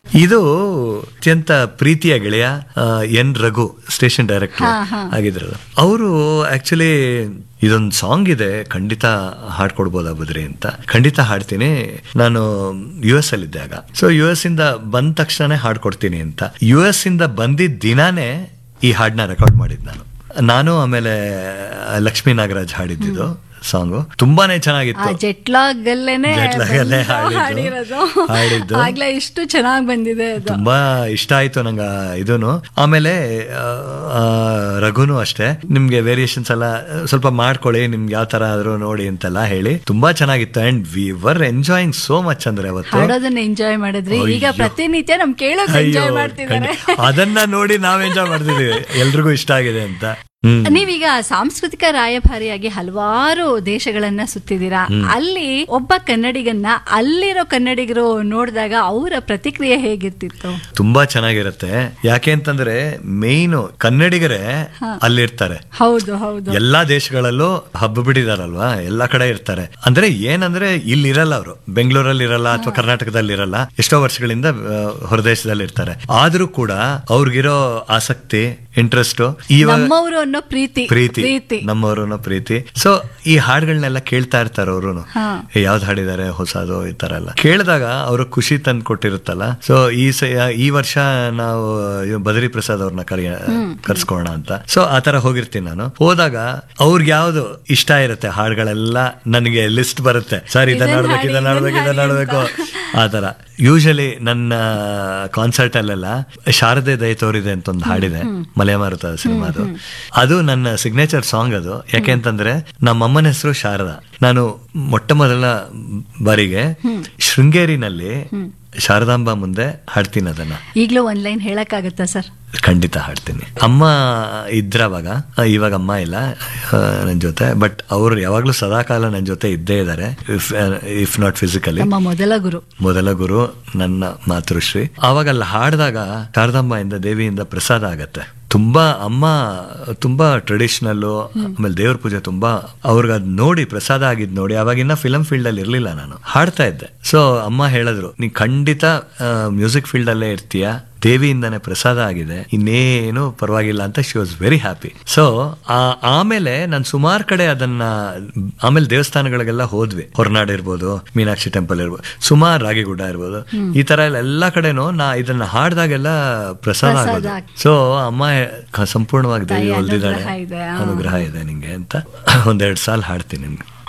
ಇದು ಅತ್ಯಂತ ಪ್ರೀತಿಯ ಗೆಳೆಯ ಆ, ಎನ್ ರಘು ಸ್ಟೇಷನ್ ಡೈರೆಕ್ಟರ್ ಆಗಿದ್ರು ಅವರು ಆಕ್ಚುಲಿ ಇದೊಂದು ಸಾಂಗ್ ಇದೆ ಖಂಡಿತ ಹಾಡ್ಕೊಡ್ಬೋದಾ ಬದ್ರಿ ಅಂತ ಖಂಡಿತ ಹಾಡ್ತೀನಿ ನಾನು ಯು ಎಸ್ ಅಲ್ಲಿ ಇದ್ದಾಗ ಸೊ ಯು ಎಸ್ ಇಂದ ಬಂದ ತಕ್ಷಣನೇ ಹಾಡ್ಕೊಡ್ತೀನಿ ಅಂತ ಯು ಎಸ್ ಇಂದ ಬಂದಿದ್ದ ದಿನಾನೇ ಈ ಹಾಡನ್ನ ರೆಕಾರ್ಡ್ ಮಾಡಿದ್ ನಾನು ನಾನು ಆಮೇಲೆ ಲಕ್ಷ್ಮೀ ನಾಗರಾಜ್ ಹಾಡಿದ್ದು ಸಾಂಗು ತುಂಬಾನೇ ಆ ಚೆನ್ನಾಗಿತ್ತು ಜೆಟ್ಲಾಗ್ ಅಲ್ಲೇನೆ Jet lag ಅಲ್ಲೇ ಬಂದು ಹಾಡಿದ್ದು. ಹಾಡಿರೋದು ಹಾಡಿದ್ದು. ಆಗ್ಲೇ ಇಷ್ಟು ಚೆನ್ನಾಗಿ ಬಂದಿದೆ ಅದು ತುಂಬಾ ಇಷ್ಟ ಆಯ್ತು ನಂಗೆ ಇದೂನು ಆಮೇಲೆ ಆ, ಆ, ರಘುನು ಅಷ್ಟೇ ನಿಮ್ಗೆ ವೇರಿಯೇಷನ್ಸ್ ಎಲ್ಲ ಸ್ವಲ್ಪ ಮಾಡ್ಕೊಳ್ಳಿ ನಿಮ್ಗೆ ಯಾವ ತರ ಆದ್ರೂ ನೋಡಿ ಅಂತೆಲ್ಲ ಹೇಳಿ ತುಂಬಾ ಚೆನ್ನಾಗಿತ್ತು and we were enjoying so much ಅಂದ್ರೆ ಅವತ್ತು ಹಾಡೋದನ್ನ ಎಂಜಾಯ್ ಮಾಡಿದ್ರಿ ಈಗ ಅಯ್ಯೋ. ಪ್ರತಿನಿತ್ಯ ನಮ್ ಕೇಳೋದು ಅಯ್ಯೋ, ಎಂಜಾಯ್ ಮಾಡ್ತಿದ್ದಾರೆ ಖಂಡಿತ. ಅದನ್ನ ನೋಡಿ ನಾವ್ ಎಂಜಾಯ್ ಮಾಡ್ತಿದೀವಿ ಎಲ್ರಿಗೂ ಇಷ್ಟ ಆಗಿದೆ ಅಂತ ಹ್ಮ್ ನೀವೀಗ ಸಾಂಸ್ಕೃತಿಕ ರಾಯಭಾರಿಯಾಗಿ ಹಲವಾರು ದೇಶಗಳನ್ನ ಸುತ್ತಿದ್ದೀರಾ ಅಲ್ಲಿ ಒಬ್ಬ ಕನ್ನಡಿಗನ್ನ ಅಲ್ಲಿರೋ ಕನ್ನಡಿಗರು ನೋಡಿದಾಗ ಅವರ ಪ್ರತಿಕ್ರಿಯೆ ಹೇಗಿರ್ತಿತ್ತು ತುಂಬಾ ಚೆನ್ನಾಗಿರುತ್ತೆ ಯಾಕೆ ಅಂತಂದ್ರೆ ಮೇಯ್ನ್ ಕನ್ನಡಿಗರೇ ಅಲ್ಲಿರ್ತಾರೆ ಹೌದು ಹೌದು ಎಲ್ಲಾ ದೇಶಗಳಲ್ಲೂ ಹಬ್ಬ ಬಿಟ್ಟಿದಾರಲ್ವಾ ಎಲ್ಲಾ ಕಡೆ ಇರ್ತಾರೆ ಅಂದ್ರೆ ಏನಂದ್ರೆ ಇಲ್ಲಿ ಇರಲ್ಲ ಅವರು ಬೆಂಗಳೂರಲ್ಲಿ ಇರಲ್ಲ ಅಥವಾ ಕರ್ನಾಟಕದಲ್ಲಿ ಇರಲ್ಲ ಎಷ್ಟೋ ವರ್ಷಗಳಿಂದ ಆ, ಹೊರದೇಶದಲ್ಲಿ ಇರ್ತಾರೆ ಆದ್ರೂ ಕೂಡ ಅವ್ರಿಗಿರೋ ಆಸಕ್ತಿ ಇಂಟ್ರೆಸ್ಟ್ ಇವಾಗ ನಮ್ಮವರು ಅನ್ನೋ ಪ್ರೀತಿ ಪ್ರೀತಿ ಪ್ರೀತಿ ನಮ್ಮವರು ಅನ್ನೋ ಪ್ರೀತಿ ಸೊ ಈ ಹಾಡುಗಳನ್ನೆಲ್ಲ ಕೇಳ್ತಾ ಇರ್ತಾರೆ ಅವರು ಹಾ. ಯಾವ್ದು ಹಾಡಿದ್ದಾರೆ ಹೊಸದು ಈ ತರ ಎಲ್ಲ ಕೇಳಿದಾಗ ಅವರು ಖುಷಿ ತಂದು ಕೊಟ್ಟಿರುತ್ತಲ್ಲ ಸೊ ಈ ಸ- ಈ ವರ್ಷ ನಾವು ಇವ್ ಬದರಿ ಪ್ರಸಾದ್ ಅವ್ರನ್ನ ಕರೆಯ ಕರ್ಸ್ಕೋಣ ಅಂತ ಸೊ ಆ ತರ ಹೋಗಿರ್ತೀನಿ ನಾನು ಹೋದಾಗ ಅವ್ರಿಗೆ ಯಾವ್ದು ಇಷ್ಟ ಇರುತ್ತೆ ಹಾಡುಗಳೆಲ್ಲ ನನಗೆ ಲಿಸ್ಟ್ ಬರುತ್ತೆ ಸರ್ ಇದನ್ನ ಇದನ್ನ ಆಡ್ಬೇಕು ಹಾಡಿ, ಇದನ್ನ ಆಡ್ಬೇಕು ಇದನ್ನ ಇದನ್ನ ಹಾಡಿ ಆಡ್ಬೇಕು ಆ ತರ ಯೂಶಲಿ ನನ್ನ ಕಾನ್ಸರ್ಟ್ ಅಲ್ಲೆಲ್ಲ ಶಾರದೆ ದಯ ತೋರಿದೆ ಅಂತ ಒಂದು ಹಾಡಿದೆ ಮಲೆಮಾರುತ ಸಿನಿಮಾದು ಅದು ನನ್ನ ಸಿಗ್ನೇಚರ್ ಸಾಂಗ್ ಅದು ಯಾಕೆ ಅಂತಂದ್ರೆ ನಮ್ಮಮ್ಮನ ಹೆಸರು ಶಾರದಾ ನಾನು ಮೊಟ್ಟ ಮೊದಲ ಬಾರಿಗೆ ಶೃಂಗೇರಿನಲ್ಲಿ ಶಾರದಾಂಬ ಮುಂದೆ ಹಾಡ್ತೀನಿ ಅದನ್ನ ಈಗ್ಲೂ ಒಂದ್ ಲೈನ್ ಹೇಳಕ್ಕಾಗತ್ತಾ ಸರ್ ಖಂಡಿತ ಹಾಡ್ತೀನಿ ಅಮ್ಮ ಇದ್ರವಾಗ ಆ, ಇವಾಗ ಅಮ್ಮ ಇಲ್ಲ ನನ್ನ ಜೊತೆ ಬಟ್ ಅವ್ರು ಯಾವಾಗ್ಲೂ ಸದಾಕಾಲ ನನ್ನ ಜೊತೆ ಇದ್ದೇ ಇದ್ದಾರೆ ಇಫ್ ಇಫ್ ನಾಟ್ ಫಿಸಿಕಲಿ ನಮ್ಮ ಮೊದಲ ಗುರು ಮೊದಲ ಗುರು ನನ್ನ ಮಾತೃಶ್ರೀ ಆವಾಗ ಅಲ್ಲಿ ಹಾಡಿದಾಗ ಶಾರದಾಂಬೆಯಿಂದ ದೇವಿಯಿಂದ ಪ್ರಸಾದ ಆಗತ್ತೆ ತುಂಬಾ ಅಮ್ಮ ತುಂಬಾ ಟ್ರೆಡಿಷನಲ್ಲು ಆಮೇಲೆ ದೇವ್ರ ಪೂಜೆ ತುಂಬಾ ಅವ್ರಿಗೆ ಅದ್ ನೋಡಿ ಪ್ರಸಾದ ಆಗಿದ್ ನೋಡಿ ಅವಾಗಿನ್ನ ಫಿಲಂ ಫೀಲ್ಡ್ ಅಲ್ಲಿ ಇರ್ಲಿಲ್ಲ ನಾನು ಹಾಡ್ತಾ ಇದ್ದೆ ಸೊ ಅಮ್ಮ ಹೇಳಿದ್ರು ನೀ ಖಂಡಿತ ಮ್ಯೂಸಿಕ್ ಫೀಲ್ಡ್ ಅಲ್ಲೇ ಇರ್ತೀಯ ದೇವಿಯಿಂದಾನೆ ಪ್ರಸಾದ ಆಗಿದೆ ಇನ್ನೇನು ಪರವಾಗಿಲ್ಲ ಅಂತ she was very happy so ಆಮೇಲೆ ನಾನು ಸುಮಾರು ಕಡೆ ಅದನ್ನ ಆಮೇಲೆ ದೇವಸ್ಥಾನಗಳಿಗೆಲ್ಲ ಹೋದ್ವಿ ಹೊರನಾಡು ಇರ್ಬೋದು ಮೀನಾಕ್ಷಿ ಟೆಂಪಲ್ ಇರ್ಬೋದು ಸುಮಾರು ರಾಗಿಗುಡ್ಡ ಇರ್ಬೋದು ಈ ತರ ಎಲ್ಲ ಎಲ್ಲಾ ಕಡೆನೂ ನಾ ಇದನ್ನ ಹಾಡ್ದಾಗೆಲ್ಲ ಪ್ರಸಾದ ಪ್ರಸಾದ ಆಗೋದು ಆಗ್ತದೆ. ಸೊ ಅಮ್ಮ ಕ- ಸಂಪೂರ್ಣವಾಗಿ ದೇವಿ ತಾಯಿ ಹೊಲ್ದಿದ್ದಾಳೆ ಅನುಗ್ರಹ ಇದೆ, ಆ. ಅನುಗ್ರಹ ಇದೆ ನಿಂಗೆ ಅಂತ ಒಂದೆರಡು ಸಾಲ ಹಾಡ್ತೀನಿ ನಿಮ್ಗೆ